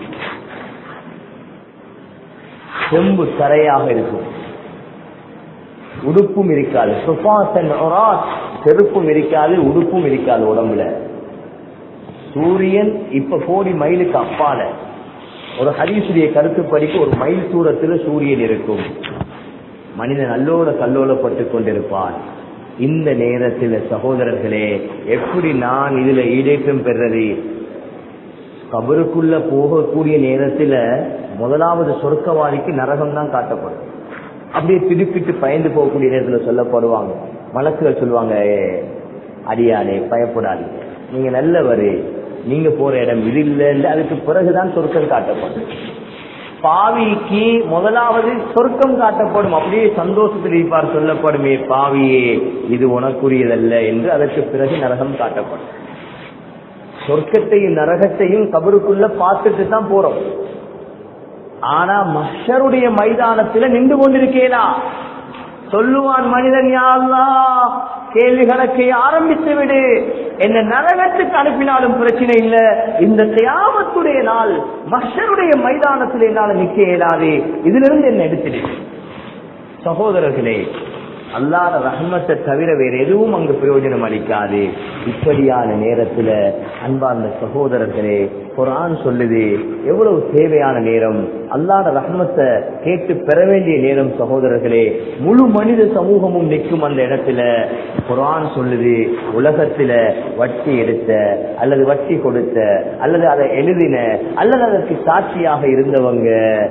செம்பு தரையாக இருக்கும் உடுப்பும் இருக்காது சுபாசன் செருப்பும் இருக்காது உடுப்பும் இருக்காது உடம்புல சூரியன் இப்ப கோடி மைலுக்கு அப்பால ஒரு ஹரிசுடைய கருத்துப்படிக்கு ஒரு மைல் தூரத்துல சூரியன் இருக்கும் மனிதன் அல்லோல கல்லோலப்பட்டு கொண்டிருப்பான் இந்த நேரத்தில் சகோதரர்களே எப்படி நான் இதுல ஈடேற்றம் பெறது கபருக்குள்ள போகக்கூடிய நேரத்துல முதலாவது சொர்க்கவாதிக்கு நரகம் தான் காட்டப்படும் அப்படியே திடுக்கிட்டு பயந்து போகக்கூடிய நேரத்துல சொல்லப்படுவாங்க மலக்குகள் சொல்லுவாங்க "ஏ, அடியானே பயப்படாதீங்க நீங்க நல்லவரு நீங்க போற இடம் இது இல்லைன்னு அதுக்கு பிறகுதான் சொர்க்கம் காட்டப்படும் பாவிக்கு முதலாவது சொர்க்கம் காட்டப்படும் அப்படியே சந்தோஷத்தில் இருப்பார் சொல்லப்படுமே பாவியே இது உனக்குரியதல்ல என்று அதற்கு பிறகு நரகம் காட்டப்படும் சொர்க்கத்தையும் நரகத்தையும் கபருக்குள்ள பார்த்துட்டு தான் போறோம் ஆனா மஷருடைய மைதானத்துல நின்று கொண்டிருக்கேனா சொல்லுவான் மனிதன் யா அல்லாஹ் கேள்வி கணக்கை ஆரம்பித்து விடு என்ன நரகத்துக்கு அனுப்பினாலும் பிரச்சனை இல்ல இந்த தியாமத்துடைய நாள் மஷருடைய மைதானத்தில் என்னால நிக்க இயலாது இதிலிருந்து என்ன எடுத்துடு சகோதரர்களே அல்லாத ரஹ்மத்தை தவிர வேற எதுவும் அங்கு பிரயோஜனம் அளிக்காது இப்படியான நேரத்துல அன்பார்ந்த சகோதரர்களே குரான் சொல்லுது எவ்வளவு தேவையான நேரம் அல்லாத ரஹ்மத்தை கேட்டு பெற வேண்டிய நேரம் சகோதரர்களே முழு மனித சமூகமும் நிற்கும் அந்த இடத்துல குரான் சொல்லுது உலகத்துல வட்டி எடுத்த அல்லது வட்டி கொடுத்த அல்லது அதை எழுதின அல்லது அதற்கு சாட்சியாக இருந்தவங்க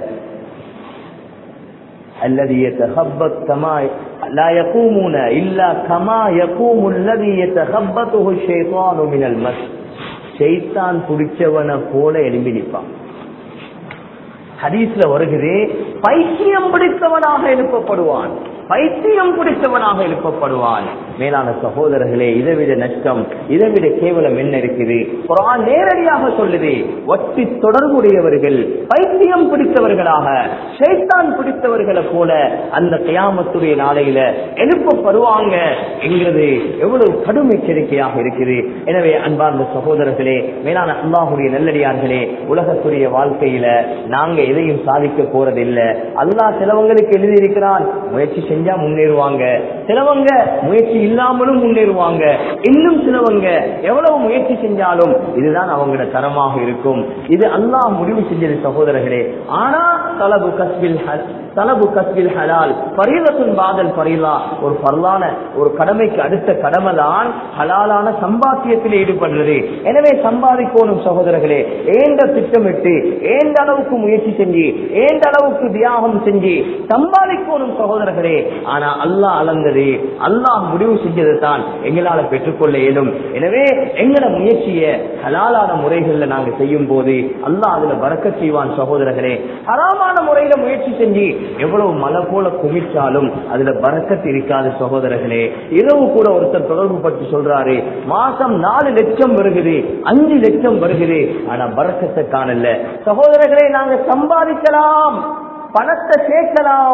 الذي يتخبط كما لا يقومون إلا كما يقوم الذي يتخبطه الشيطان من المس ஷைத்தான் பிடிச்சவனை போல எழும்பி நிற்பான் ஹதீஸ்ல வருகிறது பைத்தியம் பிடித்தவனாக எழுப்பப்படுவான் பைத்தியம் பிடித்தவனாக எழுப்பப்படுவான் மேலான சகோதரர்களே இதைவிட நஷ்டம் இதைவிட கேவலம் என்ன இருக்குது குரான் நேரடியாக சொல்லுது வட்டி தொடர்புடையவர்கள் பைத்தியம் பிடித்தவர்களாக ஷைத்தான் பிடித்தவர்களை போல அந்த கியாமத்துடைய நாளையில எழுப்பப்படுவாங்க என்கிறது எவ்வளவு கடும் எச்சரிக்கையாக இருக்குது எனவே அன்பார்ந்த சகோதரர்களே மேலான அல்லாஹுடைய நல்லடியார்களே உலகத்துடைய வாழ்க்கையில நாங்க எதையும் சாதிக்க போறதில்லை அல்லாஹ் சிலவங்களுக்கு எழுதியிருக்கிறான் முயற்சி செஞ்சா முன்னேறுவாங்க சிலவங்க முயற்சி இல்லாமலும் முன்னேறுவாங்க இன்னும் சிலவங்க எவ்வளவு முயற்சி செஞ்சாலும் இதுதான் அவங்களோட தரமாக இருக்கும் இது அல்லாஹ் முடிவு செஞ்சது சகோதரர்களே ஆனா தலபு கஸ்பில் ஹல்- தலபு கஸ்பில் ஹலால் பரீலத்துன் பாதல் பரீலா ஒரு பரலான ஒரு கடமைக்கு அடுத்த கடமை தான் ஹலாலான சம்பாத்தியத்தில் ஈடுபடுறது எனவே சம்பாதிக்கணும் சகோதரர்களே ஏந்த திட்டமிட்டு ஏந்த அளவுக்கு முயற்சி செஞ்சு ஏந்த அளவுக்கு தியாகம் செஞ்சு சம்பாதிக்கணும் சகோதரர்களே ஆனா அல்லாஹ் அளந்தது அல்லாஹ் முடிவு செஞ்சது தான் எங்களால பெற்றுக்கொள்ள இயலும் எனவே எங்கட முயற்சிய ஹலாலான முறைகள்ல நாங்க செய்யும் போது அல்லாஹ் அதுல பறக்க செய்வான் சகோதரர்களே ஹராமான முறையில முயற்சி செஞ்சு எவ்வளவு மலை போல குமிச்சாலும் அதுல பறக்கத்து இருக்காது சகோதரர்களே இரவு கூட ஒருத்தர் தொடர்பு பட்டு சொல்றாரு மாசம் நாலு லட்சம் வருகுது அஞ்சு லட்சம் வருகுது ஆனா பறக்கத்தை காணல சகோதரர்களே நாங்க சம்பாதிக்கலாம் பணத்தை சேர்க்கலாம்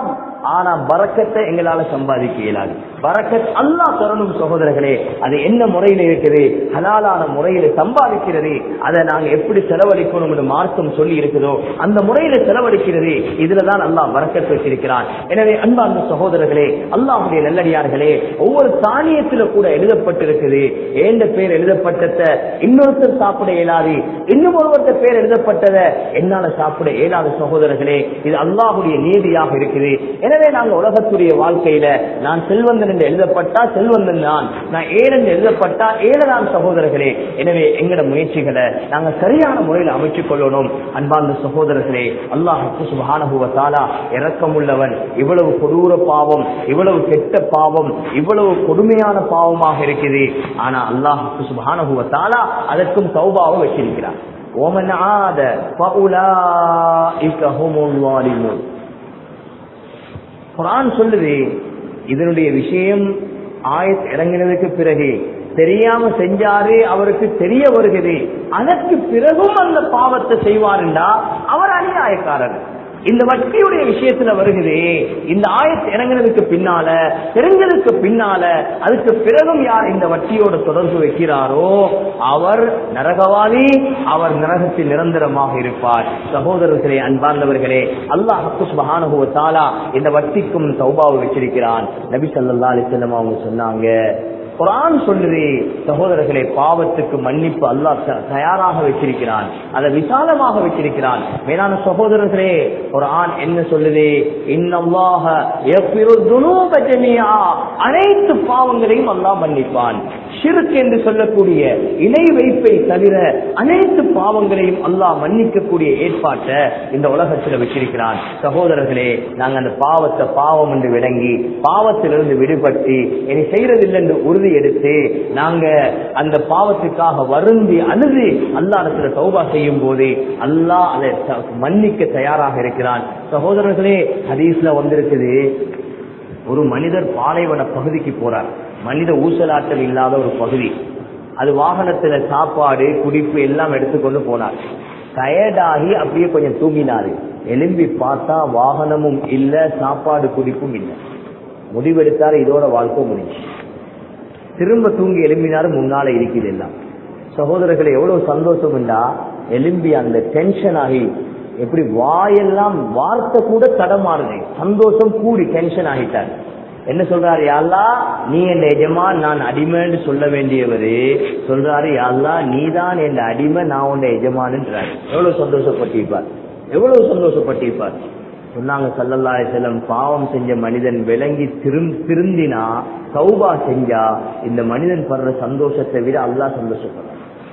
ஆனா பறக்கத்தை எங்களால சம்பாதிக்க இயலாது பறக்கத் அல்லாஹ் தரணும் சகோதரர்களே அது என்ன முறையில இருக்குது ஹலாலான முறையில சம்பாதிக்கிறது அதை நாங்க எப்படி செலவழிக்கணும் என்று மார்க்கம் சொல்லி இருக்குதோ அந்த முறையில செலவழிக்கிறது இதுலதான் அல்லாஹ் பறக்கத் வச்சிருக்கிறான் எனவே அன்பார்ந்த சகோதரர்களே அல்லாஹுடைய நல்லடியார்களே ஒவ்வொரு தானியத்துல கூட எழுதப்பட்டிருக்குது ஏண்ட பேர் எழுதப்பட்டத இன்னொருத்தர் சாப்பிட இயலாது இன்னும் ஒருவருத்த பேர் எழுதப்பட்டத என்னால சாப்பிட இயலாத சகோதரர்களே இது அல்லாஹுடைய நீதியாக இருக்குது எனவே நாங்க உலகத்துடைய வாழ்க்கையில நான் செல்வந்தன் என்று எழுதப்பட்டா செல்வந்தன் நான் நான் ஏழன் எழுதப்பட்டா ஏழதான் சகோதரர்களே எனவே எங்கட முயற்சிகளை நாங்க சரியான முறையில் அமைச்சுக் கொள்ளணும் அன்பார்ந்த சகோதரர்களே அல்லாஹு சுபஹானஹுவத்தாலா இரக்கமுள்ளவன் இவ்வளவு கொடூர பாவம் இவ்வளவு கெட்ட பாவம் இவ்வளவு கொடுமையான பாவமாக இருக்குது ஆனா அல்லாஹு சுபஹானஹுவத்தாலா அதற்கும் சௌபாவை வச்சிருக்கிறார் ஓமன் ஆத ஃபஉலாஇக ஹுமுல் வாலிமூன் குரான் சொல்லுது இதனுடைய விஷயம் ஆயத் இறங்கினதுக்கு பிறகு தெரியாம செஞ்சாரு அவருக்கு தெரிய வருகிறது அதற்கு பிறகும் அந்த பாவத்தை செய்வாருண்டா அவர் அநியாயக்காரர் இந்த வட்டியுடைய விஷயத்துல வருகிறது இந்த ஆயத் இறங்கினதுக்கு பின்னால தெரிஞ்சதுக்கு பின்னால அதுக்கு பிறகும் யார் இந்த வட்டியோட தொடர்பு வைக்கிறாரோ அவர் நரகவாதி அவர் நரகத்தில் நிரந்தரமாக இருப்பார் சகோதரர்களே அன்பார்ந்தவர்களே அல்லாஹ் சுபஹானுவ தாலா இந்த வட்டிக்கும் சௌபாவை வச்சிருக்கிறான் நபி சல்லா அலிசல்லம் அவங்க சொன்னாங்க குரான் சொல்லுது சகோதரர்களே பாவத்துக்கு மன்னிப்பு அல்லாஹ் த- தயாராக வச்சிருக்கிறான் அதை விசாலமாக வச்சிருக்கிறான் மேலான சகோதரர்களே குரான் என்ன சொல்லுது இன்னல்லாஹ யக்ஃபிரு துனூப ஜமீஆ அனைத்து பாவங்களையும் அல்லாஹ் மன்னிப்பான் ஷிர்க் என்று சொல்லக்கூடிய இணை வைப்பை தவிர அனைத்து பாவங்களையும் அல்லாஹ் மன்னிக்கக்கூடிய ஏற்பாட்டை இந்த உலகத்தில் வச்சிருக்கிறான் சகோதரர்களே நாங்க அந்த பாவத்தை பாவம் என்று விளங்கி பாவத்திலிருந்து விடுபட்டு இனி செய்யறதில்லை என்று உறுதி எடுத்து நாங்க அந்த பாவத்துக்காக வருந்தி அழுது அல்லாஹ்விடத்துல தௌபா செய்யும் போது அல்லாஹ் அதை த- மன்னிக்க தயாராக இருக்கிறான் சகோதரர்களே ஹதீஸ்ல வந்திருக்குது ஒரு மனிதர் பாலைவன பகுதிக்கு போறார் மனித ஊசலாட்டம் இல்லாத ஒரு பகுதி அது வாகனத்துல சாப்பாடு குடிப்பு எல்லாம் எடுத்துக்கொண்டு போனார் டயர்டாகி அப்படியே கொஞ்சம் தூங்கினாரு எலும்பி பார்த்தா வாகனமும் இல்ல சாப்பாடு குடிப்பும் இல்லை முடிவெடுத்தாரு இதோட வாழ்க்கை முடிஞ்சு திரும்ப தூங்கி எழும்பினாரு முன்னால இருக்குது எல்லாம் சகோதரர்களை எவ்வளவு சந்தோஷம் உண்டா எலும்பி அந்த டென்ஷன் ஆகி எப்படி வாயெல்லாம் வார்த்தை கூட தடமாறுது சந்தோஷம் கூடி டென்ஷன் ஆகிட்டார் என்ன சொல்றாரு யாழ்லா நீ என் எஜமான் நான் அடிமைன்னு சொல்ல வேண்டியவரு சொல்றாரு யாழ்லா நீதான் என் அடிமை நான் உன் எஜமான்ன்றாரு எவ்வளவு சந்தோஷப்பட்டிருப்பார் எவ்வளவு சந்தோஷப்பட்டிருப்பார் சொன்னாங்க சல்லல்லா செல்லம் பாவம் செஞ்ச மனிதன் விளங்கி திரும் திருந்தினா சௌபா செஞ்சா இந்த மனிதன் படுற சந்தோஷத்தை விட அல்லாஹ் சந்தோஷப்படுறான்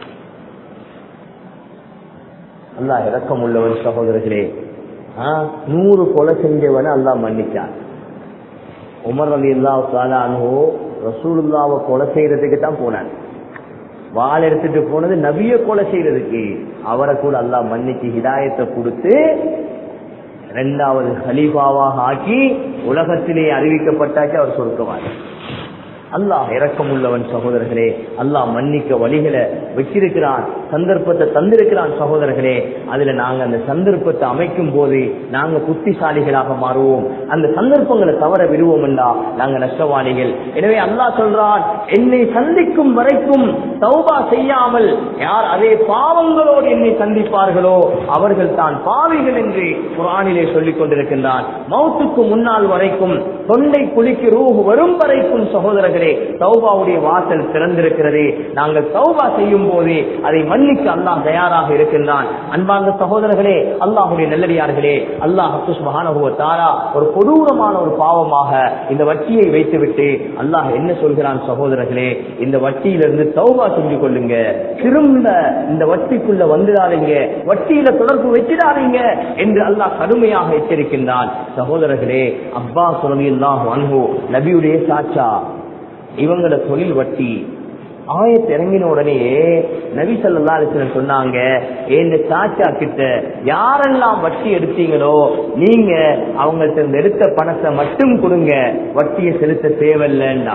அல்லாஹ் இரக்கம் உள்ளவன் சகோதரர்களே ஆ, நூறு கொலை செஞ்சவனை அல்லாஹ் மன்னிச்சான் உமர் அலி அல்லா சாலானோ ரசூலுல்லாவை கொலை செய்யறதுக்கு தான் போனான் வாள் எடுத்துட்டு போனது நபிய கொலை செய்யறதுக்கு அவரை கூட அல்லாஹ் மன்னிச்சு ஹிதாயத்தை கொடுத்து இரண்டாவது ஹலீஃபாவாக ஆக்கி உலகத்திலே அறிவிக்கப்பட்டாச்சு அவர் சொர்க்கவாதி அல்லாஹ் இரக்கம் உள்ளவன் சகோதரர்களே அல்லாஹ் மன்னிக்க வழிகளை வச்சிருக்கிறான் சந்தர்ப்பத்தை தந்திருக்கிறான் சகோதரர்களே அதுல நாங்க அந்த சந்தர்ப்பத்தை அமைக்கும் போது நாங்க புத்திசாலிகளாக மாறுவோம் அந்த சந்தர்ப்பங்களை தவற விடுவோம் என்றா நாங்க நஷ்டவாளிகள் எனவே அல்லாஹ் சொல்றான் என்னை சந்திக்கும் வரைக்கும் தௌபா செய்யாமல் யார் அதே பாவங்களோடு என்னை சந்திப்பார்களோ அவர்கள் தான் பாவிகள் என்று குரானிலே சொல்லிக் கொண்டிருக்கின்றான் மௌத்துக்கு முன்னால் வரைக்கும் தொண்டை குளிக்கு ரூஹ் வரும் வரைக்கும் சகோதரர்களே தௌபாவுடைய வாசல் திறந்திருக்கிறது நாங்கள் தௌபா செய்யும் போது அதை மன்னிக்க அல்லாஹ் தயாராக இருக்கின்றான் அன்பார்ந்த சகோதரர்களே அல்லாஹுடைய நல்லடியார்களே அல்லாஹ் சுபஹானஹு தாரா ஒரு கொடூரமான ஒரு பாவமாக இந்த வட்டியை வைத்துவிட்டு அல்லாஹ் என்ன சொல்கிறான் சகோதரர்களே இந்த வட்டியிலிருந்து தௌபா செஞ்சு கொள்ளுங்க திரும்ப இந்த வட்டிக்குள்ள வந்துடாதீங்க வட்டியில தொடர்பு வச்சிடாதீங்க என்று அல்லாஹ் கடுமையாக எச்சரிக்கின்றான் சகோதரர்களே அப்பா சுரலியல்லாஹு அன்ஹு நபியுடைய சாச்சா இவங்களோட தொழில் வட்டி ஆயத்து இறங்கின உடனே நபி ஸல்லல்லாஹு அலைஹி வஸல்லம் சொன்னாங்க இந்த சாச்சா கிட்ட யாரெல்லாம் வட்டி எடுத்தீங்களோ நீங்க அவங்கள்ட்ட இருந்து எடுத்த பணத்தை மட்டும் கொடுங்க வட்டியை செலுத்த தேவையில்லைன்னா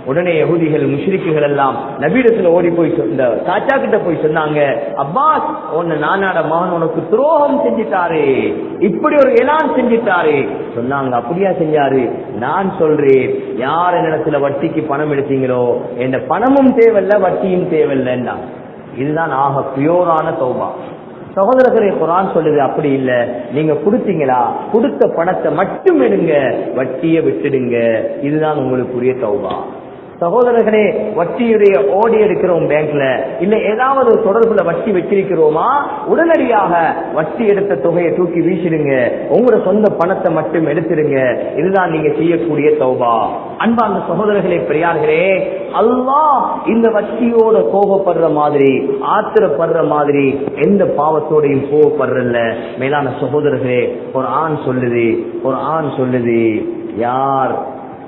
உடனே யகுதிகள் முஷ்ரிக்குகள் எல்லாம் நபீடத்துல ஓடி போய் சொ- இந்த சாச்சா கிட்ட போய் சொன்னாங்க அப்பாஸ் உன்னை நானாட மகன் உனக்கு துரோகம் செஞ்சிட்டாரு இப்படி ஒரு எலான் செஞ்சிட்டாரு சொன்னாங்க அப்படியா செஞ்சாரு நான் சொல்றேன் யார் என்னிடத்துல வட்டிக்கு பணம் எடுத்தீங்களோ என்ன பணமும் தேவையில்ல வட்டியும் தேவையில்லைன்னா இதுதான் ஆக பியோரான தௌபா சகோதரர்களே குரான் சொல்லுது அப்படி இல்ல நீங்க கொடுத்தீங்களா கொடுத்த பணத்தை மட்டும் எடுங்க வட்டியை விட்டுடுங்க இதுதான் உங்களுக்குரிய தௌபா சகோதரர்களே வட்டியுடைய ஓடி எடுக்கிறோம் பேங்க்ல இல்ல ஏதாவது ஒரு தொடர்புல வட்டி வச்சிருக்கிறோமா உடனடியாக வட்டி எடுத்த தொகையை தூக்கி வீசிடுங்க உங்களோட சொந்த பணத்தை மட்டும் எடுத்துடுங்க இதுதான் நீங்க செய்யக்கூடிய தௌபா அன்பார்ந்த சகோதரர்களே பெரியார்களே அல்லாஹ் இந்த வட்டியோட கோபப்படுற மாதிரி ஆத்திரப்படுற மாதிரி எந்த பாவத்தோடையும் கோபப்படுறல்ல மேலான சகோதரர்களே ஒரு ஆண் சொல்லுது ஒரு ஆண் சொல்லுது யார்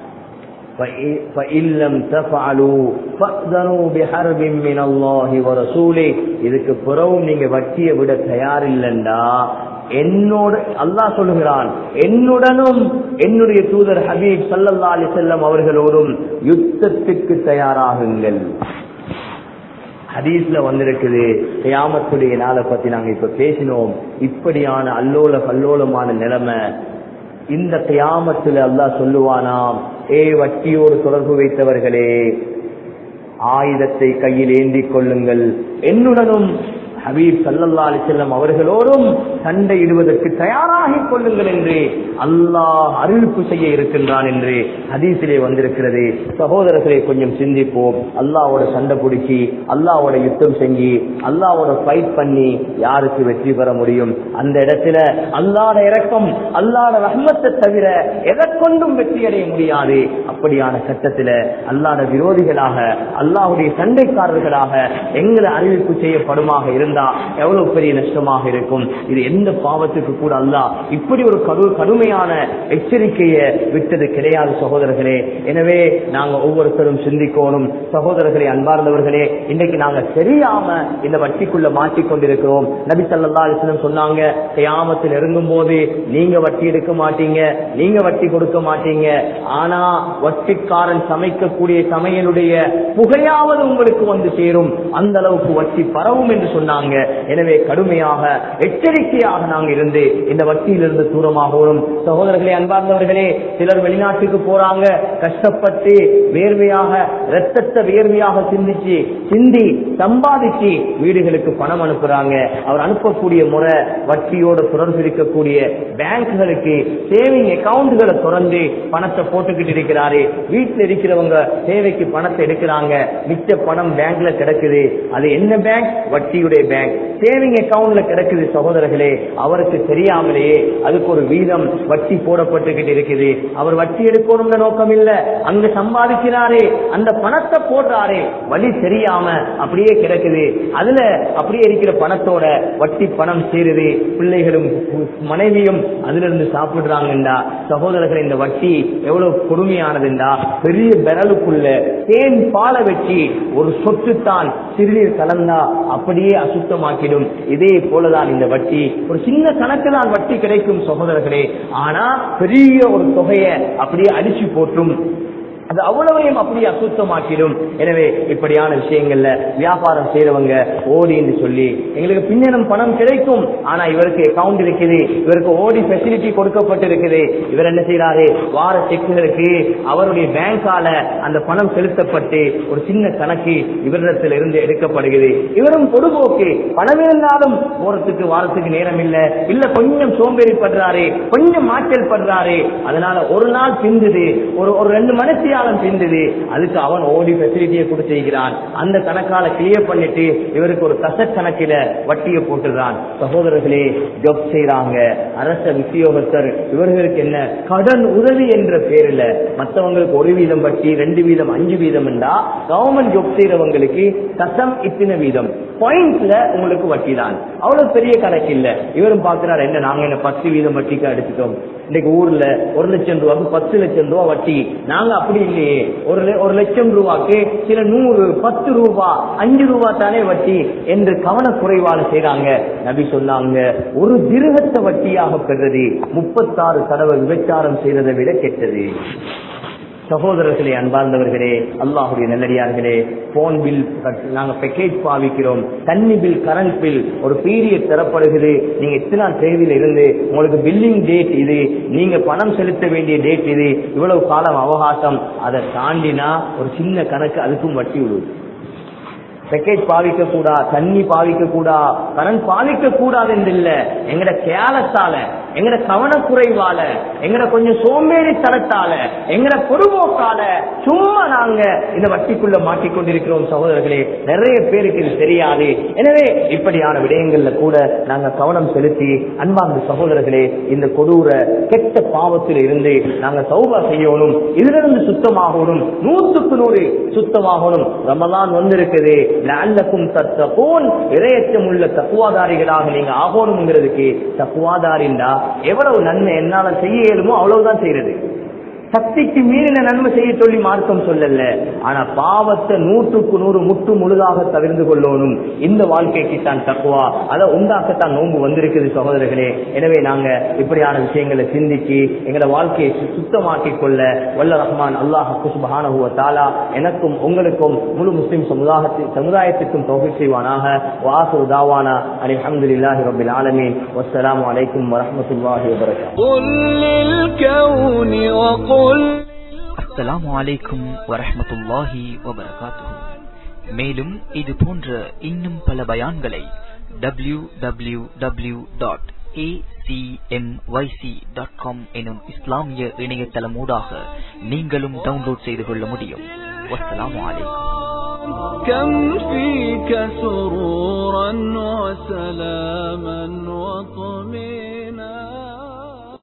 فإ- فإن لم تفعلوا فأذنوا بحرب من الله ورسوله இதுக்கு பிறகும் நீங்க வட்டியை விட தயாரில்லைண்டா என்னோட அல்லாஹ் சொல்லுகிறான் என்னுடனும் என்னுடைய தூதர் ஹபீப் ஸல்லல்லாஹு அலைஹி வஸல்லம் அவர்களோடும் யுத்தத்துக்கு தயாராகுங்கள் ஹதீஸ்ல வந்திருக்குது கியாமத்துடைய நாளை பத்தி நாங்க இப்ப பேசினோம் இப்படியான அல்லோல கல்லோலமான நிலைமை இந்த கியாமத்துல அல்லாஹ் சொல்லுவானாம் ஏ வட்டியோடு தொடர்பு வைத்தவர்களே ஆயுதத்தை கையில் ஏந்திக் கொள்ளுங்கள் என்னுடனும் ஹபீப் சல்லல்லா அலிசல்லம் அவர்களோடும் சண்டையிடுவதற்கு தயாராகிக் கொள்ளுங்கள் என்று அல்லாஹ் அறிவிப்பு செய்ய இருக்கின்றான் என்று ஹதீஸிலே வந்திருக்கிறது சகோதரர்களை கொஞ்சம் சிந்திப்போம் அல்லாவோட சண்டை பிடிச்சி அல்லாவோட யுத்தம் செஞ்சு அல்லாவோட ஃபைட் பண்ணி யாருக்கு வெற்றி பெற முடியும் அந்த இடத்துல அல்லாட இறக்கம் அல்லாட ரஹ்மத்தை தவிர எதை கொண்டும் வெற்றி அடைய முடியாது அப்படியான கட்டத்துல அல்லாட விரோதிகளாக அல்லாஹுடைய சண்டைக்காரர்களாக எங்களை அறிவிப்பு செய்யப்படுமாக இருந்தா எவ்வளவு பெரிய நஷ்டமாக இருக்கும் இது எந்த பாவத்துக்கு கூட அல்லாஹ் இப்படி ஒரு கடு கடுமையான எச்சரிக்கையை விட்டது கிடையாது சகோதரர்களே எனவே நாங்க ஒவ்வொருத்தரும் சிந்திக்கணும் சகோதரர்களே அன்பார்ந்தவர்களே இன்னைக்கு நாங்க தெரியாம இந்த வட்டிக்குள்ள மாட்டிக்கொண்டிருக்கிறோம் நபி ஸல்லல்லாஹு அலைஹி வஸல்லம் சொன்னாங்க கியாமத்தில் இறங்கும் போது நீங்க வட்டி எடுக்க மாட்டீங்க நீங்க வட்டி கொடுக்க மாட்டீங்க ஆனா வட்டிக்காரன் சமைக்கக்கூடிய சமையலுடைய புகையாவது உங்களுக்கு வந்து சேரும் அந்த அளவுக்கு வட்டி பரவும் என்று சொன்னாங்க எனவே கடுமையாக எச்சரிக்கையாக நாங்க இருந்து இந்த வட்டியிலிருந்து தூரமாகவும் சகோதரர்களே அன்பார்ந்தவர்களே சிலர் வெளிநாட்டுக்கு போறாங்க கஷ்டப்பட்டு வேர்வையாக ரத்தத்தை வேர்வையாக சிந்திச்சு சிந்தி சம்பாதிச்சு வீடுகளுக்கு பணம் அனுப்புறாங்க அவர் அனுப்பக்கூடிய முறை வட்டியோட தொடர்பு இருக்கக்கூடிய பேங்க்குகளுக்கு சேவிங் அக்கவுண்ட்களை திறந்து பணத்தை போட்டுக்கிட்டு இருக்கிறாரு வீட்டுல இருக்கிறவங்க தேவைக்கு பணத்தை எடுக்கிறாங்க மிச்ச பணம் பேங்க்ல கிடக்குது அது என்ன பேங்க் வட்டியுடைய பேங்க் சேவிங் அக்கவுண்ட்ல கிடக்குது சகோதரர்களே அவருக்கு தெரியாமலேயே அதுக்கு ஒரு வீதம் வட்டி போடப்பட்டுக்கிட்டு இருக்குது அவர் வட்டி எடுக்கணும்னு நோக்கம் இல்ல அங்க சம்பாதிக்கிறாரே அந்த பணத்தை போடுறாரே வழி தெரியாம அப்படியே கிடக்குது அதுல அப்படியே இருக்கிற பணத்தோட வட்டி பணம் சேருது பிள்ளைகளும் மனைவியும் அதுல இருந்து சாப்பிடுறாங்கண்டா சகோதரர்கள் இந்த வட்டி எவ்வளவு கொடுமையானதுண்டா பெரிய பெரலுக்குள்ள தேன் பாலை வச்சு ஒரு சொட்டு தான் சிறுநீர் கலந்தா அப்படியே அசுத்தமாக்கிடும் இதே போலதான் இந்த வட்டி ஒரு சின்ன கணக்கு தான் வட்டி கிடைக்கும் சகோதரர்களே ஆனா பெரிய ஒரு தொகையை அப்படியே அடிச்சு போட்டும் அது அவ்வளவையும் அப்படியே அசுத்தமாக்கிடும் எனவே இப்படியான விஷயங்கள்ல வியாபாரம் செய்யறவங்க ஓடி என்று சொல்லி எங்களுக்கு பின்னணம் பணம் கிடைக்கும் ஆனா இவருக்கு அக்கவுண்ட் இருக்குது இவருக்கு ஓடி ஃபெசிலிட்டி கொடுக்கப்பட்டிருக்குது இவர் என்ன செய்யறாரு வார செக்குகளுக்கு அவருடைய பேங்கால அந்த பணம் செலுத்தப்பட்டு ஒரு சின்ன கணக்கு இவரிடத்தில் இருந்து எடுக்கப்படுகிறது இவரும் பொதுபோக்கு பணம் இருந்தாலும் போறதுக்கு வாரத்துக்கு நேரம் இல்ல இல்ல கொஞ்சம் சோம்பேறிப்படுறாரு கொஞ்சம் மாற்றல் படுறாரு அதனால ஒரு நாள் பிந்துது ஒரு ஒரு ரெண்டு மணித்தியாலம் பிந்துது அதுக்கு அவன் ஓடி ஃபெசிலிட்டியை கொடுத்திருக்கிறான் அந்த கணக்கால கிளியர் பண்ணிட்டு இவருக்கு ஒரு கசட் கணக்கில வட்டியை போட்டுறான் சகோதரர்களே ஜப் செய்யறாங்க அரச உத்தியோகத்தர் இவர்களுக்கு என்ன கடன் உதவி என்ற பேர்ல மத்தவங்களுக்கு ஒரு வீதம் வட்டி ரெண்டு வீதம் அஞ்சு வீதம் என்றா கவர்மெண்ட் ஜப் செய்யறவங்களுக்கு தசம் இத்தனை வீதம் பாயிண்ட்ல உங்களுக்கு வட்டி தான் அவ்வளவு பெரிய கணக்கு இல்ல இவரும் பாக்குறாரு என்ன நாங்க என்ன பத்து வீதம் வட்டிக்கு எடுத்துட்டோம் இன்னைக்கு ஊர்ல ஒரு லட்சம் ரூபாய்க்கு பத்து லட்சம் ரூபாய் வட்டி நாங்க அப்படி இல்லையே ஒரு லட்ச- ஒரு லட்சம் ரூபாய்க்கு சில நூறு பத்து ரூபா அஞ்சு ரூபா தானே வட்டி என்று கவனக்குறைவான செய்றாங்க நபி சொன்னாங்க ஒரு திருகத்தை வட்டியாக பெறுறது முப்பத்தாறு தடவை விபச்சாரம் செய்ததை விட கெட்டது சகோதரர்களே அன்பார்ந்தவர்களே அல்லாஹுடைய நல்லடியார்களே போன் பில் நாங்க பேக்கேஜ் பாவிக்கிறோம் தண்ணி பில் கரண்ட் பில் ஒரு பீரியட் தரப்படுகிறது நீங்க எத்தனை நாள் தேதியில இருந்து உங்களுக்கு பில்லிங் டேட் இது நீங்க பணம் செலுத்த வேண்டிய டேட் இது இவ்வளவு காலம் அவகாசம் அதை தாண்டினா ஒரு சின்ன கணக்கு அதுக்கும் வட்டி விடுவது பேக்கேஜ் பாவிக்க கூடா தண்ணி பாவிக்க கூடா கரண்ட் பாவிக்க கூடாது என்று இல்ல எங்கட கேலத்தால எங்கட கவனக்குறைவால எங்கட கொஞ்சம் சோம்பேறி தரத்தால எங்கட பொறுமோக்கால சும்மா நாங்க இந்த வட்டிக்குள்ள மாட்டிக்கொண்டிருக்கிறோம் சகோதரர்களே நிறைய பேருக்கு இது தெரியாது எனவே இப்படியான விடயங்கள்ல கூட நாங்க கவனம் செலுத்தி அன்பார்ந்த சகோதரர்களே இந்த கொடூர கெட்ட பாவத்தில் இருந்து நாங்க சௌபா செய்யணும் இதிலிருந்து சுத்தமாகணும் நூற்றுக்கு நூறு சுத்தமாகணும் ரமலான் வந்திருக்குது லஅல்லக்கும் தத்தகூன் இரையச்சம் உள்ள தக்குவாதாரிகளாக நீங்க ஆகணுங்கிறதுக்கு தக்குவாதாரிண்டா எவ்வளவு நன்மை என்னால செய்ய இயலுமோ அவ்வளவுதான் செய்யறது சக்திக்கு மீறின நன்மை செய்ய சொல்லி மார்க்கம் சொல்லல ஆனா பாவத்தை நூற்றுக்கு நூறு முற்று முழுதாக தவிர்ந்து கொள்ளணும் இந்த வாழ்க்கைக்கு தான் தக்குவா அதை உண்டாக்கத்தான் நோன்பு வந்திருக்குது சகோதரர்களே எனவே நாங்க இப்படியான விஷயங்களை சிந்திச்சு எங்களை வாழ்க்கையை சு- சுத்தமாக்கி கொள்ள வல்ல ரஹ்மான் அல்லாஹ் சுபஹானஹு தாலா எனக்கும் உங்களுக்கும் முழு முஸ்லிம் சமுதாயத்தி சமுதாயத்திற்கும் தௌஃபீக் செய்வானாக வாசு தாவானா அல்ஹம்துலில்லாஹி ரப்பில் ஆலமீன் வஸ்ஸலாமு அலைக்கும் வரஹ்மத்துல்லாஹி வபரகாத்துஹு قل للكون وقل அஸ்ஸலாமு அலைக்கும் வரஹ்மத்துல்லாஹி வபரகாத்துஹு மேலும் இது போன்ற இன்னும் பல பயான்களை டபிள்யூ டபிள்யூ டபிள்யூ டாட் எனும் இஸ்லாமிய இணையதளமூடாக நீங்களும் டவுன்லோட் செய்து கொள்ள முடியும் வஸ்ஸலாமு அலைக்கும் كم فيك سرورا وسلاما وطمئنا